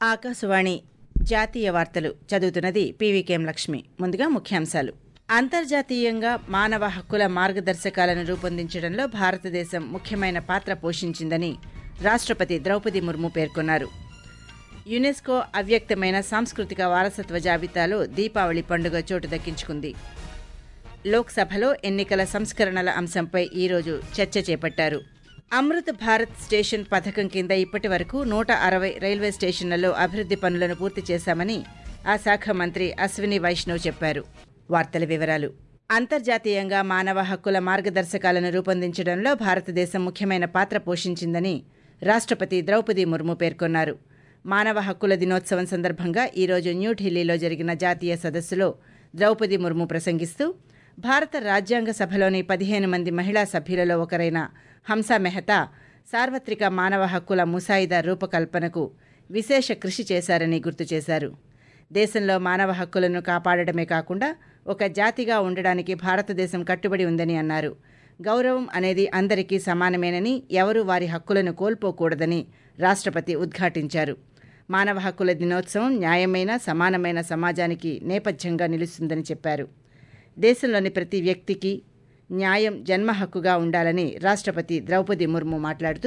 ఆకాశవాణి జాతీయ వార్తలు చదువుతున్నది పీవీకేఎం లక్ష్మి ముందుగా ముఖ్యాంశాలు అంతర్జాతీయంగా మానవ హక్కుల మార్గదర్శకాలను రూపొందించడంలో భారతదేశం ముఖ్యమైన పాత్ర పోషించిందని రాష్ట్రపతి ద్రౌపది ముర్ము పేర్కొన్నారు యునెస్కో అవ్యక్తమైన సాంస్కృతిక వారసత్వ జాబితాలో దీపావళి పండుగ చోటు దక్కించుకుంది లోక్సభలో ఎన్నికల సంస్కరణల అంశంపై ఈరోజు చర్చ చేపట్టారు అమృత్ భారత్ స్టేషన్ పథకం కింద ఇప్పటి వరకు నూట అరవై రైల్వే స్టేషన్లలో అభివృద్ది పనులను పూర్తి చేశామని ఆ శాఖ మంత్రి అశ్విని వైష్ణవ్ చెప్పారు వార్తల వివరాలు అంతర్జాతీయంగా మానవ హక్కుల మార్గదర్శకాలను రూపొందించడంలో భారతదేశం ముఖ్యమైన పాత్ర పోషించిందని రాష్ట్రపతి ద్రౌపది ముర్ము పేర్కొన్నారు మానవ హక్కుల దినోత్సవం సందర్భంగా ఈరోజు న్యూఢిల్లీలో జరిగిన జాతీయ సదస్సులో ద్రౌపది ముర్ము ప్రసంగిస్తూ భారత రాజ్యాంగ సభలోని పదిహేను మంది మహిళా సభ్యులలో ఒకరైన హంసా మెహతా సార్వత్రిక మానవ హక్కుల ముసాయిదా రూపకల్పనకు విశేష కృషి చేశారని గుర్తు చేశారు దేశంలో మానవ హక్కులను కాపాడటమే కాకుండా ఒక జాతిగా ఉండడానికి భారతదేశం కట్టుబడి ఉందని అన్నారు గౌరవం అనేది అందరికీ సమానమేనని ఎవరూ వారి హక్కులను కోల్పోకూడదని రాష్ట్రపతి ఉద్ఘాటించారు మానవ హక్కుల దినోత్సవం న్యాయమైన సమానమైన సమాజానికి నేపథ్యంగా నిలుస్తుందని చెప్పారు దేశంలోని ప్రతి వ్యక్తికి న్యాయం జన్మ హక్కుగా ఉండాలని రాష్ట్రపతి ద్రౌపది ముర్ము మాట్లాడుతూ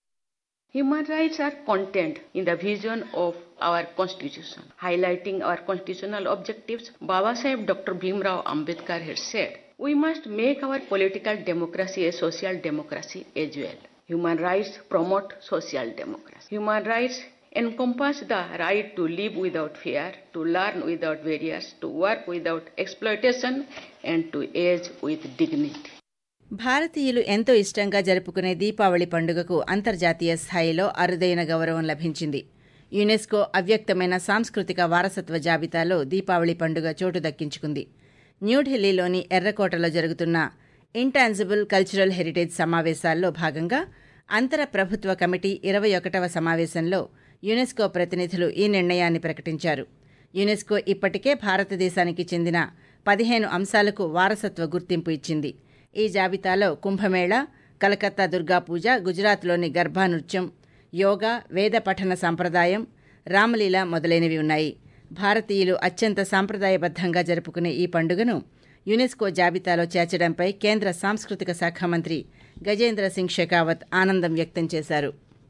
Human rights are contained in the vision of our constitution. Highlighting our constitutional objectives, Baba Sahib Dr. Bhimrao Ambedkar had said, we must make our political democracy a social democracy as well. Human rights promote social democracy. Human rights encompass the right to live without fear, to learn without barriers, to work without exploitation, and to age with dignity. భారతీయులు ఎంతో ఇష్టంగా జరుపుకునే దీపావళి పండుగకు అంతర్జాతీయ స్థాయిలో అరుదైన గౌరవం లభించింది యునెస్కో అవ్యక్తమైన సాంస్కృతిక వారసత్వ జాబితాలో దీపావళి పండుగ చోటు దక్కించుకుంది న్యూఢిల్లీలోని ఎర్రకోటలో జరుగుతున్న ఇంటాన్జిబుల్ కల్చరల్ హెరిటేజ్ సమావేశాల్లో భాగంగా అంతర ప్రభుత్వ కమిటీ ఇరవై ఒకటవ సమావేశంలో యునెస్కో ప్రతినిధులు ఈ నిర్ణయాన్ని ప్రకటించారు యునెస్కో ఇప్పటికే భారతదేశానికి చెందిన పదిహేను అంశాలకు వారసత్వ గుర్తింపు ఇచ్చింది ఈ జాబితాలో కుంభమేళ కలకత్తా దుర్గా పూజ గుజరాత్లోని గర్భా నృత్యం యోగా వేద పఠన సంప్రదాయం రామలీల మొదలైనవి ఉన్నాయి భారతీయులు అత్యంత సాంప్రదాయబద్ధంగా జరుపుకునే ఈ పండుగను యునెస్కో జాబితాలో చేర్చడంపై కేంద్ర సాంస్కృతిక శాఖ మంత్రి గజేంద్ర సింగ్ షెకావత్ ఆనందం వ్యక్తం చేశారు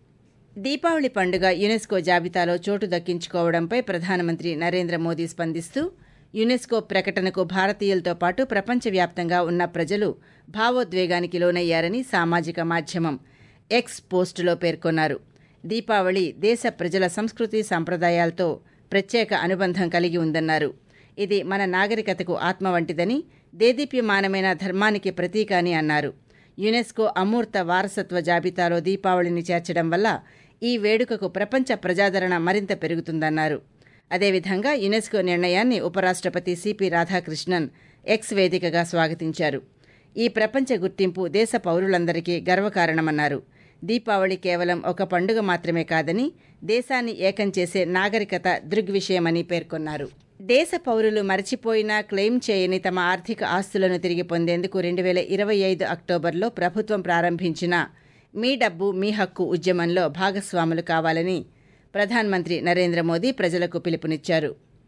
దీపావళి పండుగ యునెస్కో జాబితాలో చోటు దక్కించుకోవడంపై ప్రధానమంత్రి నరేంద్ర మోదీ స్పందిస్తూ యునెస్కో ప్రకటనకు భారతీయులతో పాటు ప్రపంచవ్యాప్తంగా ఉన్న ప్రజలు భావోద్వేగానికి లోనయ్యారని సామాజిక మాధ్యమం ఎక్స్ పోస్టులో పేర్కొన్నారు దీపావళి దేశ ప్రజల సంస్కృతి సంప్రదాయాలతో ప్రత్యేక అనుబంధం కలిగి ఉందన్నారు ఇది మన నాగరికతకు ఆత్మ వంటిదని దేదీప్యమానమైన ధర్మానికి ప్రతీక అని అన్నారు యునెస్కో అమూర్త వారసత్వ జాబితాలో దీపావళిని చేర్చడం వల్ల ఈ వేడుకకు ప్రపంచ ప్రజాదరణ మరింత పెరుగుతుందన్నారు అదేవిధంగా యునెస్కో నిర్ణయాన్ని ఉపరాష్ట్రపతి సిపి రాధాకృష్ణన్ ఎక్స్ వేదికగా స్వాగతించారు ఈ ప్రపంచ గుర్తింపు దేశ పౌరులందరికీ గర్వకారణమన్నారు దీపావళి కేవలం ఒక పండుగ మాత్రమే కాదని దేశాన్ని ఏకం చేసే నాగరికత దృగ్విషయమని పేర్కొన్నారు దేశ పౌరులు మరచిపోయినా క్లెయిమ్ చేయని తమ ఆర్థిక ఆస్తులను తిరిగి పొందేందుకు రెండు వేల ఇరవై ఐదు అక్టోబర్లో ప్రభుత్వం ప్రారంభించిన మీ డబ్బు మీ హక్కు ఉద్యమంలో భాగస్వాములు కావాలని ప్రధానమంత్రి నరేంద్ర మోదీ ప్రజలకు పిలుపునిచ్చారు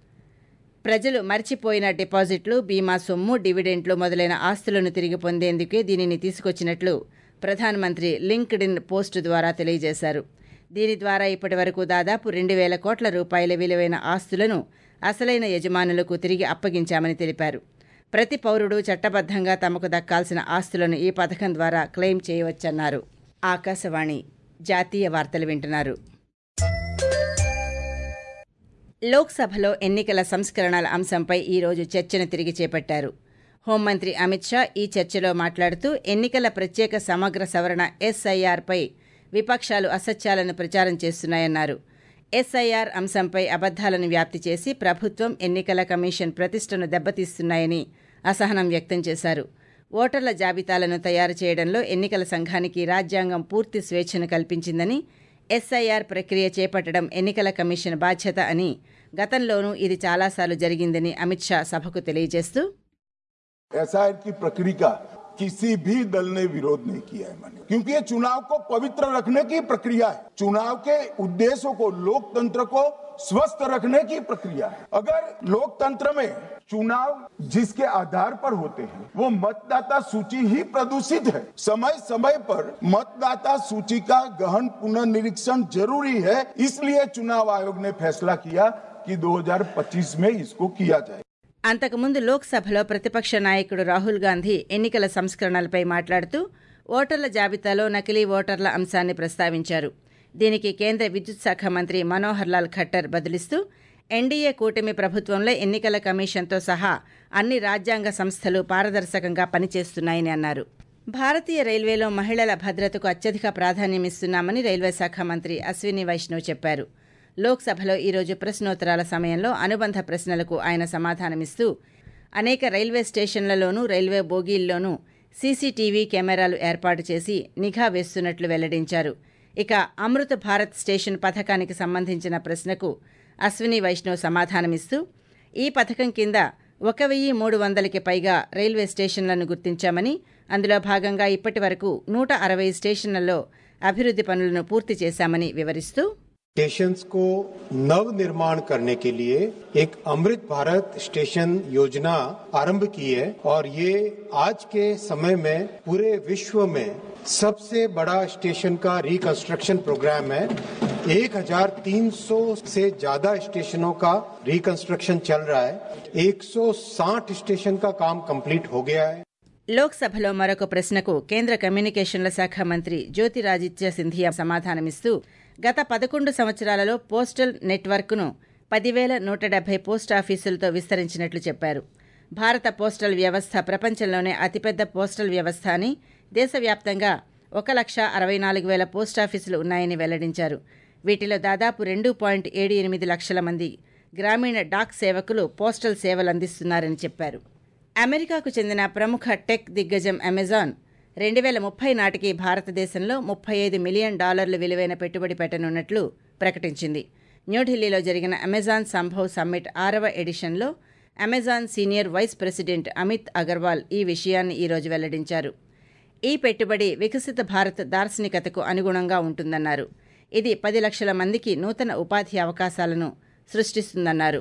ప్రజలు మర్చిపోయిన డిపాజిట్లు బీమా సొమ్ము డివిడెంట్లు మొదలైన ఆస్తులను తిరిగి పొందేందుకే దీనిని తీసుకొచ్చినట్లు ప్రధానమంత్రి లింక్డ్ ఇన్ పోస్టు ద్వారా తెలియజేశారు దీని ద్వారా ఇప్పటి వరకు దాదాపు రెండు వేల కోట్ల రూపాయల విలువైన ఆస్తులను అసలైన యజమానులకు తిరిగి అప్పగించామని తెలిపారు ప్రతి పౌరుడు చట్టబద్ధంగా తమకు దక్కాల్సిన ఆస్తులను ఈ పథకం ద్వారా క్లెయిమ్ చేయవచ్చన్నారు ఆకాశవాణి జాతీయ వార్తలు వింటున్నారు లోక్సభలో ఎన్నికల సంస్కరణల అంశంపై ఈరోజు చర్చను తిరిగి చేపట్టారు హోంమంత్రి అమిత్ షా ఈ చర్చలో మాట్లాడుతూ ఎన్నికల ప్రత్యేక సమగ్ర సవరణ ఎస్ఐఆర్పై విపక్షాలు అసత్యాలను ప్రచారం చేస్తున్నాయన్నారు ఎస్ఐఆర్ అంశంపై అబద్దాలను వ్యాప్తి చేసి ప్రభుత్వం ఎన్నికల కమిషన్ ప్రతిష్టను దెబ్బతీస్తున్నాయని అసహనం వ్యక్తం చేశారు ఓటర్ల జాబితాలను తయారు చేయడంలో ఎన్నికల సంఘానికి రాజ్యాంగం పూర్తి స్వేచ్ఛను కల్పించిందని ఎస్ఐఆర్ ప్రక్రియ చేపట్టడం ఎన్నికల కమిషన్ బాధ్యత అని గతంలోనూ ఇది చాలాసార్లు జరిగిందని అమిత్ షా సభకు తెలియజేస్తూ एसआईआर की प्रक्रिया का किसी भी दल ने विरोध नहीं किया है मैंने क्योंकि ये चुनाव को पवित्र रखने की प्रक्रिया है चुनाव के उद्देश्यों को लोकतंत्र को स्वस्थ रखने की प्रक्रिया है अगर लोकतंत्र में चुनाव जिसके आधार पर होते हैं वो मतदाता सूची ही प्रदूषित है समय समय पर मतदाता सूची का गहन पुनर्निरीक्षण जरूरी है इसलिए चुनाव आयोग ने फैसला किया कि 2025 में इसको किया जाए అంతకుముందు లోక్సభలో ప్రతిపక్ష నాయకుడు రాహుల్ గాంధీ ఎన్నికల సంస్కరణలపై మాట్లాడుతూ ఓటర్ల జాబితాలో నకిలీ ఓటర్ల అంశాన్ని ప్రస్తావించారు దీనికి కేంద్ర విద్యుత్ శాఖ మంత్రి మనోహర్ లాల్ ఖట్టర్ బదిలిస్తూ ఎన్డీఏ కూటమి ప్రభుత్వంలో ఎన్నికల కమిషన్తో సహా అన్ని రాజ్యాంగ సంస్థలు పారదర్శకంగా పనిచేస్తున్నాయని అన్నారు భారతీయ రైల్వేలో మహిళల భద్రతకు అత్యధిక ప్రాధాన్యమిస్తున్నామని రైల్వే శాఖ మంత్రి అశ్విని వైష్ణవ్ చెప్పారు లోక్సభలో ఈరోజు ప్రశ్నోత్తరాల సమయంలో అనుబంధ ప్రశ్నలకు ఆయన సమాధానమిస్తూ అనేక రైల్వే స్టేషన్లలోనూ రైల్వే బోగీల్లోనూ సీసీటీవీ కెమెరాలు ఏర్పాటు చేసి నిఘా వేస్తున్నట్లు వెల్లడించారు ఇక అమృత భారత్ స్టేషన్ పథకానికి సంబంధించిన ప్రశ్నకు అశ్విని వైష్ణవ్ సమాధానమిస్తూ ఈ పథకం కింద ఒక వెయ్యి మూడు వందలకి పైగా రైల్వే స్టేషన్లను గుర్తించామని అందులో భాగంగా ఇప్పటి వరకు నూట అరవై స్టేషన్లలో అభివృద్ధి పనులను పూర్తి చేశామని వివరిస్తూ स्टेशंस को नव निर्माण करने के लिए एक अमृत भारत स्टेशन योजना आरंभ की है और ये आज के समय में पूरे विश्व में सबसे बड़ा स्टेशन का रिकंस्ट्रक्शन प्रोग्राम है 1300 से ज्यादा स्टेशनों का रिकंस्ट्रक्शन चल रहा है 160 स्टेशन का काम कंप्लीट हो गया है లోక్సభలో మరొక ప్రశ్నకు కేంద్ర కమ్యూనికేషన్ల శాఖ మంత్రి జ్యోతిరాదిత్య సింధియా సమాధానమిస్తూ గత పదకొండు సంవత్సరాలలో పోస్టల్ నెట్వర్క్ను పదివేల నూట డెబ్బై పోస్టాఫీసులతో విస్తరించినట్లు చెప్పారు భారత పోస్టల్ వ్యవస్థ ప్రపంచంలోనే అతిపెద్ద పోస్టల్ వ్యవస్థ అని దేశవ్యాప్తంగా ఒక లక్ష అరవై నాలుగు వేల పోస్టాఫీసులు ఉన్నాయని వెల్లడించారు వీటిలో దాదాపు రెండు పాయింట్ ఏడు ఎనిమిది లక్షల మంది గ్రామీణ డాక్ సేవకులు పోస్టల్ సేవలు అందిస్తున్నారని చెప్పారు అమెరికాకు చెందిన ప్రముఖ టెక్ దిగ్గజం అమెజాన్ రెండు వేల ముప్పై నాటికి భారతదేశంలో ముప్పై ఐదు మిలియన్ డాలర్లు విలువైన పెట్టుబడి పెట్టనున్నట్లు ప్రకటించింది న్యూఢిల్లీలో జరిగిన అమెజాన్ సంభవ్ సమ్మిట్ ఆరవ ఎడిషన్లో Amazon senior vice president Amit Agarwal ఈ విషయాన్ని ఈరోజు వెల్లడించారు ఈ పెట్టుబడి వికసిత భారత్ దార్శనికతకు అనుగుణంగా ఉంటుందన్నారు ఇది పది లక్షల మందికి నూతన ఉపాధి అవకాశాలను సృష్టిస్తుందన్నారు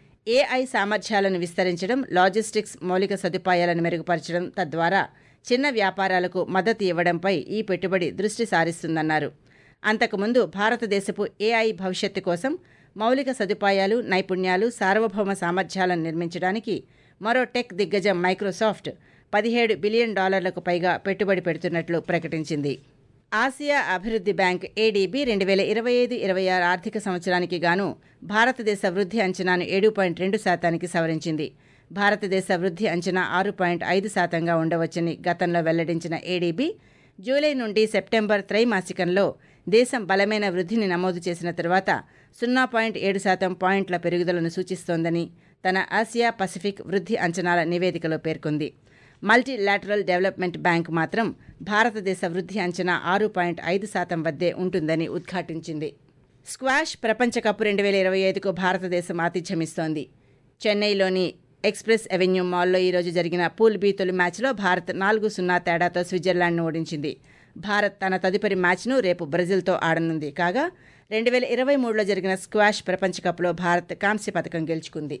ఏఐ సామర్థ్యాలను విస్తరించడం లాజిస్టిక్స్ మౌలిక సదుపాయాలను మెరుగుపరచడం తద్వారా చిన్న వ్యాపారాలకు మద్దతు ఇవ్వడంపై ఈ పెట్టుబడి దృష్టి సారిస్తుందన్నారు అంతకుముందు భారతదేశపు ఏఐ భవిష్యత్తు కోసం మౌలిక సదుపాయాలు నైపుణ్యాలు సార్వభౌమ సామర్థ్యాలను నిర్మించడానికి మరో టెక్ దిగ్గజం మైక్రోసాఫ్ట్ పదిహేడు బిలియన్ డాలర్లకు పైగా పెట్టుబడి పెడుతున్నట్లు ప్రకటించింది ఆసియా అభివృద్ధి బ్యాంక్ ఏడీబీ రెండు వేల ఇరవై ఐదు ఇరవై ఆరు ఆర్థిక సంవత్సరానికి గాను భారతదేశ వృద్ధి అంచనాను ఏడు పాయింట్ రెండు శాతానికి సవరించింది భారతదేశ వృద్ధి అంచనా ఆరు పాయింట్ ఐదు శాతంగా ఉండవచ్చని గతంలో వెల్లడించిన ఏడీబీ జూలై నుండి సెప్టెంబర్ త్రైమాసికంలో దేశం బలమైన వృద్ధిని నమోదు చేసిన తరువాత సున్నా పాయింట్ ఏడు శాతం పాయింట్ల పెరుగుదలను సూచిస్తోందని తన ఆసియా పసిఫిక్ వృద్ధి అంచనాల నివేదికలో పేర్కొంది మల్టీలాటరల్ డెవలప్మెంట్ బ్యాంక్ మాత్రం భారతదేశ వృద్ధి అంచనా ఆరు పాయింట్ ఐదు శాతం వద్దే ఉంటుందని ఉద్ఘాటించింది స్క్వాష్ ప్రపంచ కప్ రెండు వేల ఇరవై ఐదుకు భారతదేశం ఆతిథ్యమిస్తోంది చెన్నైలోని ఎక్స్ప్రెస్ అవెన్యూ మాల్లో ఈరోజు జరిగిన పూల్ బి తొలి మ్యాచ్లో భారత్ నాలుగు సున్నా తేడాతో స్విట్జర్లాండ్ను ఓడించింది భారత్ తన తదుపరి మ్యాచ్ను రేపు బ్రెజిల్తో ఆడనుంది కాగా రెండు వేల ఇరవై మూడులో జరిగిన స్క్వాష్ ప్రపంచ కప్లో భారత్ కాంస్య పథకం గెలుచుకుంది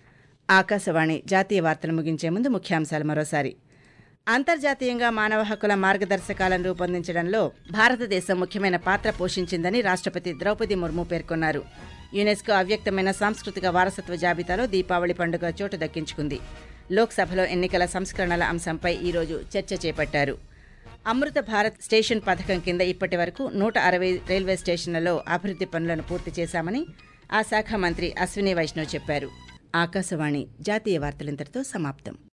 ఆకాశవాణి జాతీయ వార్తలు ముగించే ముందు ముఖ్యాంశాలు మరోసారి అంతర్జాతీయంగా మానవ హక్కుల మార్గదర్శకాలను రూపొందించడంలో భారతదేశం ముఖ్యమైన పాత్ర పోషించిందని రాష్ట్రపతి ద్రౌపది ముర్ము పేర్కొన్నారు యునెస్కో అవ్యక్తమైన సాంస్కృతిక వారసత్వ జాబితాలో దీపావళి పండుగ చోటు దక్కించుకుంది లోక్సభలో ఎన్నికల సంస్కరణల అంశంపై ఈరోజు చర్చ చేపట్టారు అమృత భారత్ స్టేషన్ పథకం కింద ఇప్పటి వరకు నూట అరవై రైల్వే స్టేషన్లలో అభివృద్ధి పనులను పూర్తి చేశామని ఆ శాఖ మంత్రి అశ్విని వైష్ణవ్ చెప్పారు ఆకాశవాణి జాతీయ వార్తలింతటితో సమాప్తం